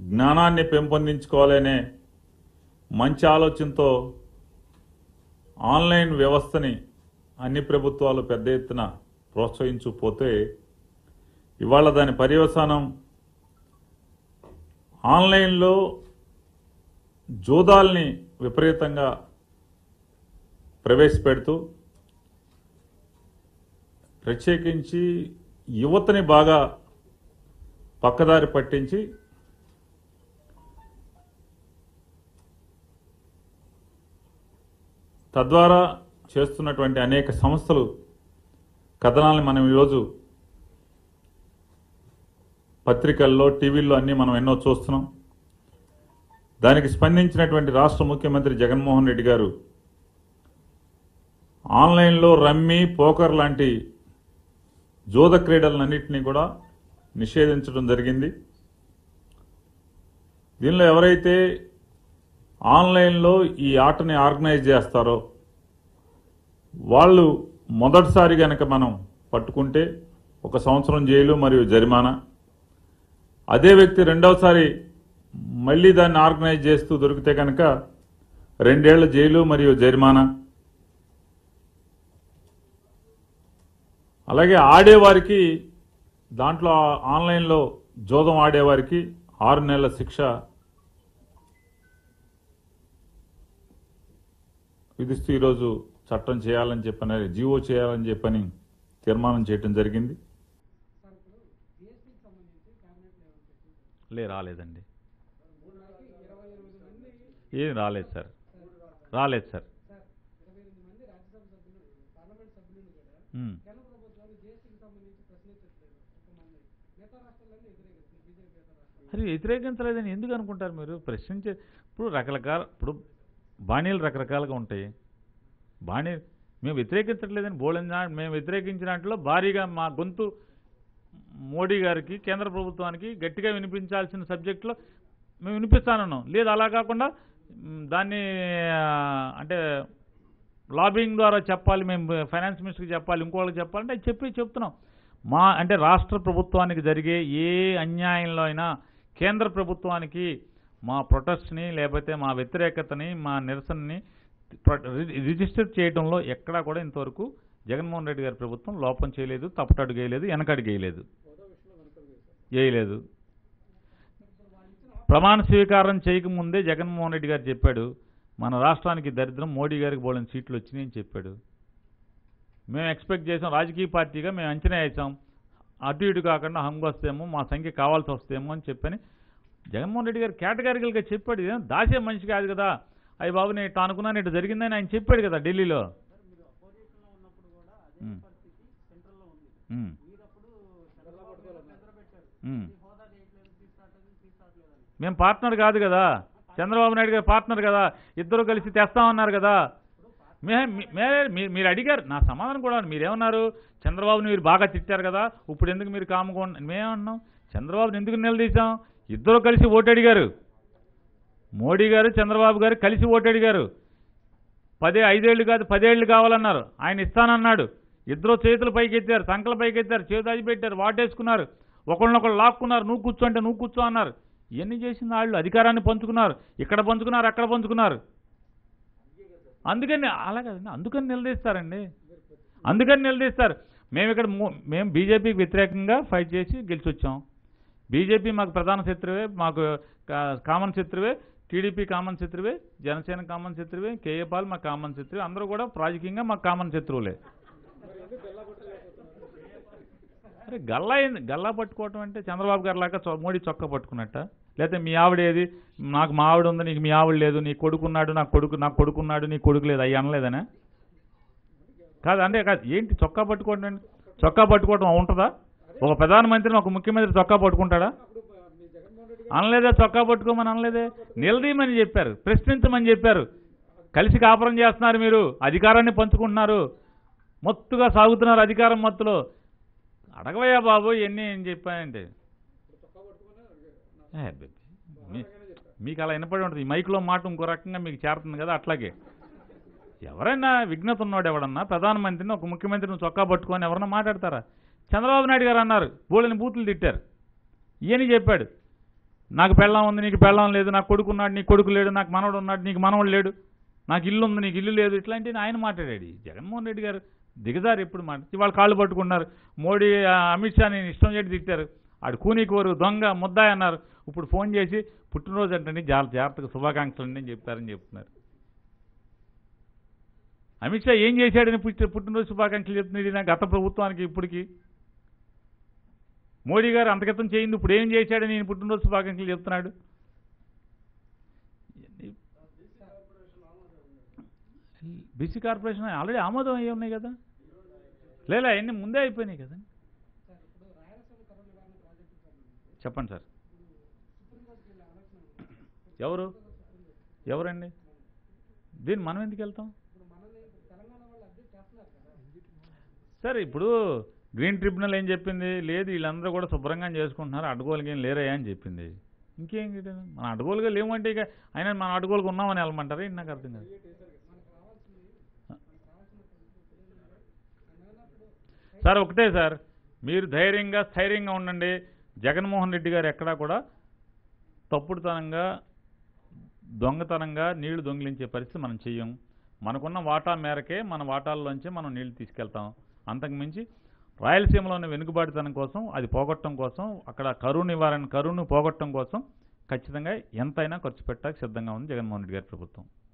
జ్ఞానాన్ని పెంపొందించుకోవాలనే మంచి ఆలోచనతో ఆన్లైన్ వ్యవస్థని అన్ని ప్రభుత్వాలు పెద్ద ఎత్తున ప్రోత్సహించుకుపోతే ఇవాళ దాని పర్యవసానం ఆన్లైన్లో జూదాల్ని విపరీతంగా ప్రవేశపెడుతూ ప్రత్యేకించి యువతని బాగా పక్కదారి పట్టించి తద్వారా చేస్తున్నటువంటి అనేక సంస్థలు కథనాలను మనం ఈరోజు పత్రికల్లో టీవీల్లో అన్నీ మనం ఎన్నో చూస్తున్నాం దానికి స్పందించినటువంటి రాష్ట్ర ముఖ్యమంత్రి జగన్మోహన్ రెడ్డి గారు ఆన్లైన్లో రమ్మీ పోకర్ లాంటి జోద క్రీడలన్నింటినీ కూడా నిషేధించడం జరిగింది దీనిలో ఎవరైతే ఆన్లైన్లో ఈ ఆటని ఆర్గనైజ్ చేస్తారో వాళ్ళు మొదటిసారి గనక మనం పట్టుకుంటే ఒక సంవత్సరం జైలు మరియు జరిమానా అదే వ్యక్తి రెండవసారి మళ్ళీ దాన్ని ఆర్గనైజ్ చేస్తూ దొరికితే కనుక రెండేళ్ల జైలు మరియు జరిమానా అలాగే ఆడేవారికి దాంట్లో ఆన్లైన్లో జోదం ఆడేవారికి ఆరు నెలల శిక్ష విధిస్తూ ఈరోజు చట్టం చేయాలని చెప్పని జీవో చేయాలని చెప్పని తీర్మానం చేయటం జరిగింది సార్ ఇప్పుడు జిఎస్టీకి సంబంధించి క్యాబినెట్ లెవెల్ పెట్టింది లేదు రాలేదండి ఇరవై ఎనిమిది మంది ఏం రాలేదు సార్ రాలేదు సార్ సార్ ఇరవై ఎనిమిది మంది రాజ్యసభ సభ్యులు పార్లమెంట్ సభ్యులను కూడా ఉమ్. కేంద్ర ప్రభుత్వాన్ని జిఎస్టీకి సంబంధించి ప్రశ్నించట్లేదు ఒక మంది మిగతా రాష్ట్రాలన్నీ వ్యతిరేకిస్తుంది బీజేపీ ఇతర రాష్ట్రాలు అది వ్యతిరేకించలేదని ఎందుకు అనుకుంటారు మీరు ప్రశ్నించే ఇప్పుడు రకరకాల ఇప్పుడు బాణీలు రకరకాలుగా ఉంటాయి బాణీ మేము వ్యతిరేకించట్లేదని బోళన మేము వ్యతిరేకించిన దాంట్లో భారీగా మా గొంతు మోడీ గారికి కేంద్ర ప్రభుత్వానికి గట్టిగా వినిపించాల్సిన సబ్జెక్టులో మేము వినిపిస్తానన్నాం లేదు అలా కాకుండా మ్, దాన్ని ఆ, అంటే లాబింగ్ ద్వారా చెప్పాలి మేము ఫైనాన్స్ మినిస్టర్కి చెప్పాలి ఇంకోళ్ళకి చెప్పాలంటే అది చెప్పి చెప్తున్నాం మా అంటే రాష్ట్ర ప్రభుత్వానికి జరిగే ఏ అన్యాయంలో అయినా కేంద్ర ప్రభుత్వానికి మా ప్రొటెస్ట్ని లేకపోతే మా వ్యతిరేకతని మా నిరసనని ప్ర- రి- రిజిస్టర్ చేయడంలో ఎక్కడా కూడా ఇంతవరకు జగన్మోహన్ రెడ్డి గారి ప్రభుత్వం లోపం చేయలేదు తప్పటడుగు వేయలేదు వెనకడుగు వేయలేదు వేయలేదు ప్రమాణ స్వీకారం చేయకముందే జగన్మోహన్ రెడ్డి గారు చెప్పాడు మన రాష్ట్రానికి దరిద్రం మోడీ గారికి బోలని సీట్లు వచ్చినాయి అని చెప్పాడు మేము ఎక్స్పెక్ట్ చేసాం రాజకీయ పార్టీగా మేము అంచనా వేసాం అటు ఇటు కాకుండా హంగు వస్తేమో మా సంఖ్య కావాల్సి వస్తేమో అని చెప్పని జగన్మోహన్ రెడ్డి గారు కేటగారికల్గా చెప్పాడు ఇదేం దాసే మనిషి కాదు కదా అయ్యి బాబు నేను ఇట్లా అనుకున్నాను ఇటు జరిగిందని ఆయన చెప్పాడు కదా ఢిల్లీలో ఉమ్. ఉమ్. ఉమ్. మేము పార్ట్నర్ కాదు కదా చంద్రబాబు నాయుడు గారు పార్ట్నర్ కదా ఇద్దరు కలిసి తెస్తామన్నారు కదా మే మీ- మే- మీ- మీరు అడిగారు నా సమాధానం కూడా మీరేమన్నారు చంద్రబాబుని మీరు బాగా తిట్టారు కదా ఇప్పుడు ఎందుకు మీరు కాముకో మేమన్నాం చంద్రబాబుని ఎందుకు నిలదీశాం ఇద్దరు కలిసి ఓటు అడిగారు మోడీ గారు చంద్రబాబు గారు కలిసి ఓటు అడిగారు పదే ఐదేళ్లు కాదు పదేళ్లు కావాలన్నారు ఆయన ఇస్తానన్నాడు ఇద్దరు చేతులు పైకి ఎత్తారు సంకల పైకి ఎత్తారు చేతులు అది పెట్టారు వాటేసుకున్నారు ఒకళ్ళనొకళ్ళు లాక్కున్నారు నువ్వు కూర్చో అంటే నువ్వు కూర్చో అన్నారు ఇవన్నీ చేసిన వాళ్ళు అధికారాన్ని పంచుకున్నారు ఇక్కడ పంచుకున్నారు అక్కడ పంచుకున్నారు అందుకని అలా కదండి అందుకని నిలదీస్తారండి అందుకని నిలదీస్తారు మేము ఇక్కడ మో- మేము బీజేపీకి వ్యతిరేకంగా ఫైట్ చేసి గెలిచి వచ్చాం బీజేపీ మాకు ప్రధాన శత్రువే మాకు కా- కామన్ శత్రువే టీడీపీ కామన్ శత్రువే జనసేన కామన్ శత్రువే కేఏ పాల్ మా కామన్ శత్రువే అందరూ కూడా రాజకీయంగా మాకు కామన్ శత్రువులే అరే గల్లా ఏంది గల్లా పట్టుకోవటం అంటే చంద్రబాబు గారు లాగా చొ- మోడీ చొక్కా పట్టుకున్నట్ట లేకపోతే మీ ఆవిడ ఏది నాకు మా ఆవిడ ఉంది నీకు మీ ఆవిడ లేదు నీ కొడుకున్నాడు నాకు కొడుకు నాకు కొడుకున్నాడు నీ కొడుకు లేదు అయ్యి అనలేదనే కాదు అంటే కాదు ఏంటి చొక్కా పట్టుకోవడం అంటే చొక్కా పట్టుకోవడం ఉంటుందా ఒక ప్రధానమంత్రిని ఒక ముఖ్యమంత్రి చొక్కా పట్టుకుంటాడా అనలేదే చొక్కా పట్టుకోమని అనలేదే నిలదీయమని చెప్పారు ప్రశ్నించమని చెప్పారు కలిసి కాపురం చేస్తున్నారు మీరు అధికారాన్ని పంచుకుంటున్నారు మొత్తుగా సాగుతున్నారు అధికారం మత్తులో అడగవయ్యా బాబు ఎన్ని ఏం చెప్పానంటే ఏ, అబ్బే, మీ- మీకు అలా వినపడి ఉంటుంది ఈ మైక్లో మాట ఇంకో రకంగా మీకు చేరుతుంది కదా అట్లాగే ఎవరైనా విఘ్నత ఉన్నాడు ఎవడన్నా ప్రధానమంత్రిని ఒక ముఖ్యమంత్రిని చొక్కా పట్టుకొని ఎవరన్నా మాట్లాడతారా చంద్రబాబు నాయుడు గారు అన్నారు బోళ్ళని బూతులు తిట్టారు ఈయన చెప్పాడు నాకు పెళ్ళం ఉంది నీకు పెళ్ళం లేదు నాకు కొడుకు ఉన్నాడు నీకు కొడుకు లేడు నాకు మనవడు ఉన్నాడు నీకు మనవడు లేడు నాకు ఇల్లు ఉంది నీకు ఇల్లు లేదు ఇట్లాంటివి ఆయన మాట్లాడాడు ఈ జగన్మోహన్ రెడ్డి గారు దిగజారు ఎప్పుడు మాట ఇవాళ కాళ్ళు పట్టుకున్నారు మోడీ ఆ, అమిత్ షా నేను ఇష్టం చేసి తిట్టారు ఆడు కూనీకోరు దొంగ ముద్దాయి అన్నారు ఇప్పుడు ఫోన్ చేసి పుట్టినరోజు అంటే జాగ్రత్త జాగ్రత్తగా శుభాకాంక్షలు అండి అని చెప్తారని చెప్తున్నారు అమిత్ షా ఏం చేశాడని పుట్టి పుట్టినరోజు శుభాకాంక్షలు చెప్తున్నది నా గత ప్రభుత్వానికి ఇప్పటికి మోడీ గారు అంతకితం చేయింది ఇప్పుడు ఏం చేశాడని నేను పుట్టినరోజు శుభాకాంక్షలు చెప్తున్నాడు బీసీ కార్పొరేషన్ ఆల్రెడీ ఆమోదం అయ్యి ఉన్నాయి కదా లేదా అవన్నీ ముందే అయిపోయినాయి కదా సార్ ఇప్పుడు రాయలసీమ కరువు నివారణ ప్రాజెక్టుకు సంబంధించి చెప్పండి సార్ సుప్రీంకోర్టుకి వెళ్ళే ఆలోచన ఉంది. ఎవరు ఎవరండి దీన్ని మనం ఎందుకు వెళ్తాం ఇప్పుడు మనల్ని ఇప్పుడు తెలంగాణ వాళ్ళు అబ్జెక్ట్ చేస్తున్నారు కదా సరే ఇప్పుడు గ్రీన్ ట్రిబ్యునల్ ఏం చెప్పింది లేదు వీళ్ళందరూ కూడా శుభ్రంగా చేసుకుంటున్నారు అడ్డుగోలుగా ఏం లేరయ్యా అని చెప్పింది ఇంకేం గిట్ట? మన అడ్డుగోలుగా లేవంటే ఇక అయినా మన అడ్డుగోలుగా ఉన్నామని వెళ్ళమంటారా ఏంటి నాకు అర్థం కాదు మనకు రావాల్సింది మనకు రావాల్సిన పరిస్థితి ఏంటంటే అన్నప్పుడు సార్ ఒకటే సార్ మీరు ధైర్యంగా స్థైర్యంగా ఉండండి జగన్మోహన్ రెడ్డి గారు ఎక్కడా కూడా తప్పుడుతనంగా దొంగతనంగా నీళ్లు దొంగిలించే పరిస్థితి మనం చెయ్యం మనకున్న వాటా మేరకే మన వాటాల్లోంచి మనం నీళ్లు తీసుకెళ్తాం అంతకుమించి రాయలసీమలోని వెనుకబాటుతనం కోసం అది పోగొట్టడం కోసం అక్కడ కరువు నివారణ కరువును పోగొట్టడం కోసం ఖచ్చితంగా ఎంతైనా ఖర్చు పెట్టడానికి సిద్ధంగా ఉంది జగన్మోహన్ రెడ్డి గారి ప్రభుత్వం